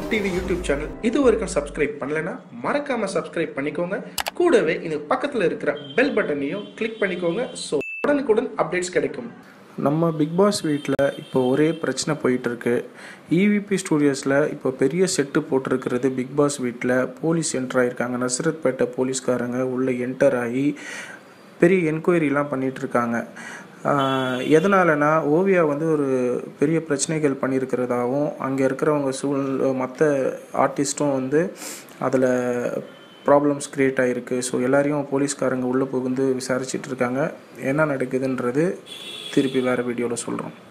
TV YouTube channel இது வரைக்கும் subscribe பண்ணலைன்னா மறக்காம சப்ஸ்கிரைப் பண்ணிக்கோங்க கூடவே இந்த பக்கத்தில் இருக்கிற பெல் பட்டனையும் கிளிக் பண்ணிக்கோங்க ஸோ உடனுக்குடன் அப்டேட்ஸ் கிடைக்கும் நம்ம பிக் பாஸ் வீட்டில் இப்போ ஒரே பிரச்சனை போயிட்டு இருக்கு இவிபி ஸ்டூடியோஸில் இப்போ பெரிய செட்டு போட்டிருக்கிறது பிக் பாஸ் வீட்டில் போலீஸ் என்டர் ஆகிருக்காங்க நசரத்பேட்டை போலீஸ்காரங்க உள்ளே என்டர் ஆகி பெரிய என்கொயரிலாம் பண்ணிட்டு இருக்காங்க ஆஹ் எதனாலனா ஓவியா வந்து ஒரு பெரிய பிரச்சனைகள் பண்ணியிருக்கிறதாவும் அங்கே இருக்கிறவங்க சூழ் மற்ற ஆர்டிஸ்ட்டும் வந்து அதில் ப்ராப்ளம்ஸ் க்ரியேட் ஆகிருக்கு ஸோ எல்லாரையும் போலீஸ்காரங்க உள்ளே புகுந்து விசாரிச்சிட்டு இருக்காங்க என்ன நடக்குதுன்றது திருப்பி வேறு வீடியோவில் சொல்கிறோம்